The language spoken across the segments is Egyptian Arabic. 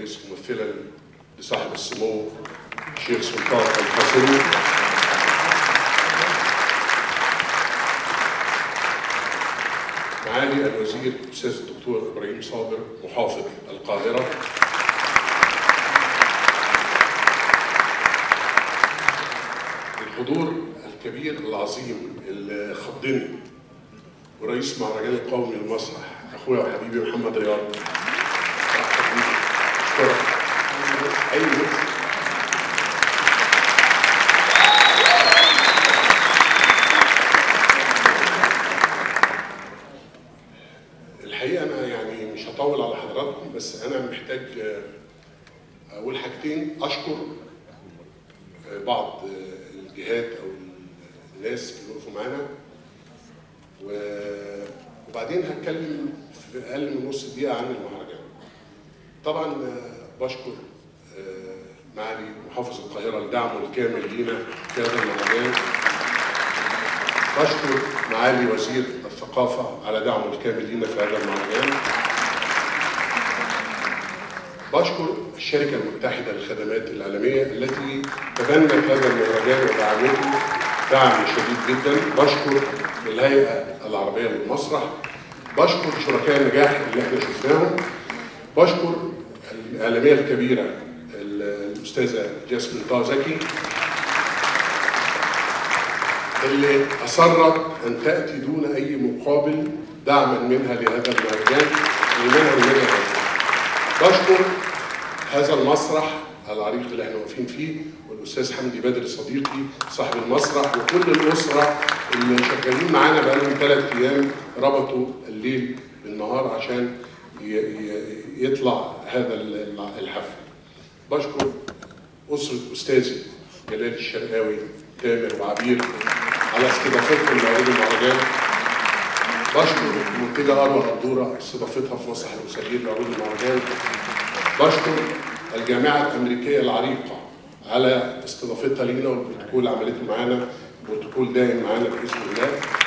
الرئيس ممثلا لصاحب السمو الشيخ سلطان القاسمي معالي الوزير الاستاذ الدكتور ابراهيم صابر محافظ القاهره الحضور الكبير العظيم اللي خضني ورئيس مهرجان القومي للمسرح اخويا وحبيبي محمد رياض حبيبي اشكرك اي نفس الحقيقه انا يعني مش هطول على حضراتكم بس انا محتاج آه، اقول حاجتين اشكر آه، بعض آه، الجهات او الناس اللي وقفوا معانا و- وبعدين هتكلم في اقل من نص دقيقه عن المهرجان. طبعا آه، بشكر آه، معالي محافظ القاهره لدعمه الكامل لينا في هذا المهرجان. بشكر معالي وزير الثقافه على دعمه الكامل لينا في هذا المهرجان. بشكر الشركة المتحدة للخدمات الإعلامية التي تبنت هذا المهرجان ودعمته دعم شديد جدا بشكر الهيئة العربية للمسرح بشكر شركاء النجاح اللي احنا شفناهم بشكر الإعلامية الكبيرة ال- الأستاذة جاسمين طه زكي اللي أصرت أن تأتي دون أي مقابل دعما منها لهذا المهرجان لمنها منها بشكر هذا المسرح العريق اللي احنا واقفين فيه والاستاذ حمدي بدر صديقي صاحب المسرح وكل الاسره اللي شغالين معانا بقالهم ثلاث ايام ربطوا الليل بالنهار عشان ي- ي- يطلع هذا ال- الحفل. بشكر اسره استاذي جلال الشرقاوي تامر وعبير على استضافتهم لهذه المهرجان. بشكر المنتجة أروى الدورة استضافتها في مسرح الأساليب لعروض المهرجان بشكر الجامعة الأمريكية العريقة على استضافتها لينا والبروتوكول اللي عملته معانا بروتوكول دائم معانا بإذن الله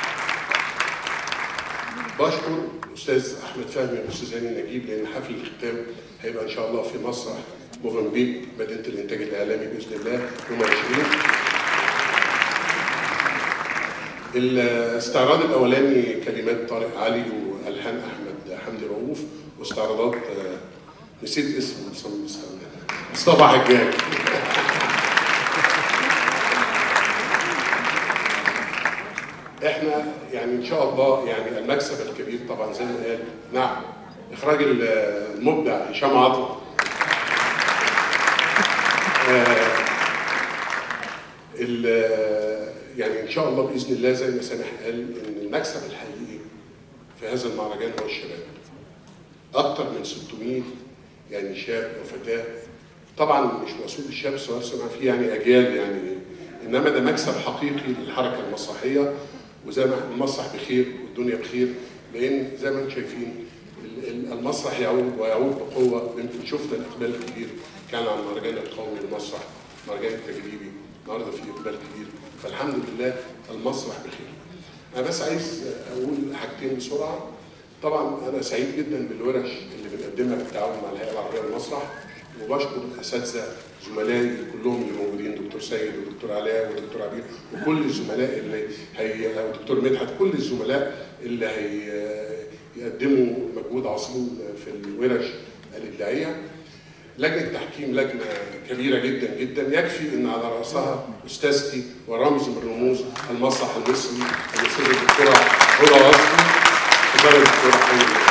بشكر الأستاذ أحمد فهمي والأستاذ هاني نجيب لأن حفل الختام هيبقى إن شاء الله في مسرح موفنبيك مدينة الإنتاج الإعلامي بإذن الله يوم 20 الاستعراض الاولاني كلمات طارق علي والحان احمد حمدي رؤوف واستعراضات آه، نسيت اسمه مصمم استنى. مصطفى حجاج احنا يعني ان شاء الله يعني المكسب الكبير طبعا زي ما قال نعم اخراج المبدع هشام عطله آه، ال- يعني ان شاء الله باذن الله زي ما سامح قال ان المكسب الحقيقي في هذا المهرجان هو الشباب. اكثر من 600 يعني شاب وفتاه طبعا مش مسؤول الشاب سواء سمع فيه يعني اجيال يعني انما ده مكسب حقيقي للحركه المسرحيه وزي ما المسرح بخير والدنيا بخير لان زي ما انتم شايفين ال- ال- المسرح يعود ويعود بقوه يمكن شفنا الاقبال الكبير كان على المهرجان القومي للمسرح المهرجان التجريبي النهارده في اقبال كبير فالحمد لله المسرح بخير. انا بس عايز اقول حاجتين بسرعه طبعا انا سعيد جدا بالورش اللي بنقدمها بالتعاون مع الهيئه العربيه للمسرح وبشكر الاساتذه زملائي كلهم اللي موجودين دكتور سيد ودكتور علاء ودكتور عبير وكل الزملاء اللي هي ودكتور مدحت كل الزملاء اللي هي يقدموا مجهود عظيم في الورش الابداعيه لجنه تحكيم لجنه كبيره جدا جدا يكفي ان على راسها استاذتي ورمز من رموز المسرح المصري المصري الدكتوره هدى وصفي وبلد الدكتوره حنين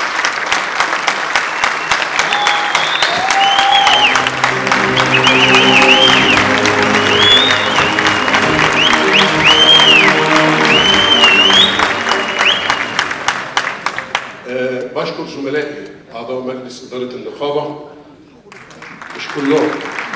آه، بشكر زملائي اعضاء مجلس اداره النقابه مش كلهم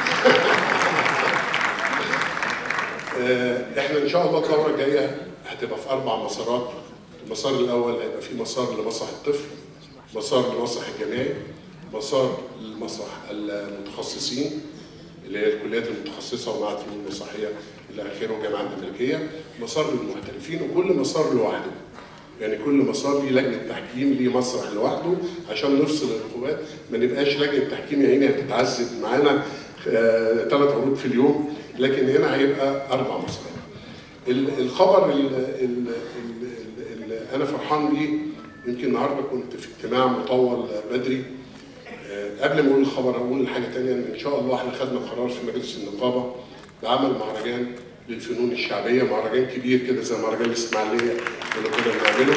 آه، احنا ان شاء الله الدوره الجايه هتبقى في اربع مسارات المسار الاول هيبقى فيه مسار لمسرح الطفل مسار لمسرح الجامعي مسار للمسرح المتخصصين اللي هي الكليات المتخصصه ومعهد الفنون المسرحيه الى اخره والجامعه الامريكيه مسار للمحترفين وكل مسار لوحده يعني كل مسار ليه لجنه تحكيم ليه مسرح لوحده عشان نفصل العقوبات ما نبقاش لجنه تحكيم يا عيني هتتعذب معانا ثلاث عروض في اليوم لكن هنا هيبقى اربع مسارح. ال- الخبر اللي انا فرحان بيه يمكن النهارده كنت في اجتماع مطول بدري آه، قبل ما اقول الخبر اقول حاجه ثانيه ان ان شاء الله احنا خدنا قرار في مجلس النقابه بعمل مهرجان للفنون الشعبيه مهرجان كبير كده زي مهرجان الاسماعيليه اللي كنا بنعمله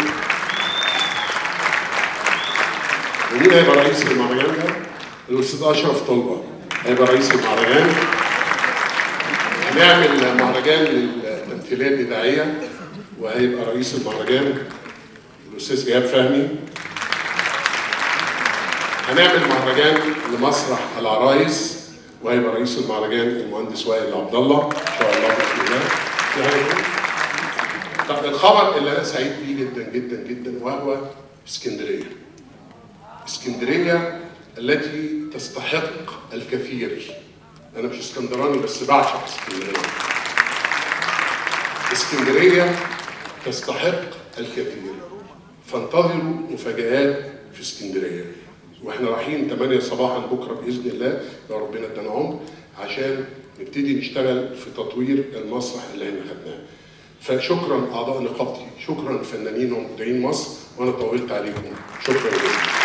ومين هيبقى رئيس المهرجان ده؟ الاستاذ اشرف طلبه هيبقى رئيس المهرجان هنعمل مهرجان للتمثيليه الاذاعيه وهيبقى رئيس المهرجان الاستاذ ايهاب فهمي هنعمل مهرجان لمسرح العرايس وهيبقى رئيس المهرجان المهندس وائل عبد الله ان شاء الله باذن الله في حاجة تانية؟ طب الخبر اللي انا سعيد بيه جدا جدا جدا وهو اسكندريه اسكندريه التي تستحق الكثير انا مش اسكندراني بس بعشق اسكندريه اسكندريه تستحق الكثير فانتظروا مفاجآت في اسكندريه واحنا رايحين 8 صباحا بكره باذن الله لو ربنا ادانا عمر عشان نبتدي نشتغل في تطوير المسرح اللي احنا خدناه. فشكرا اعضاء نقابتي، شكرا فنانين ومبدعين مصر وانا طولت عليكم، شكرا جزيلا.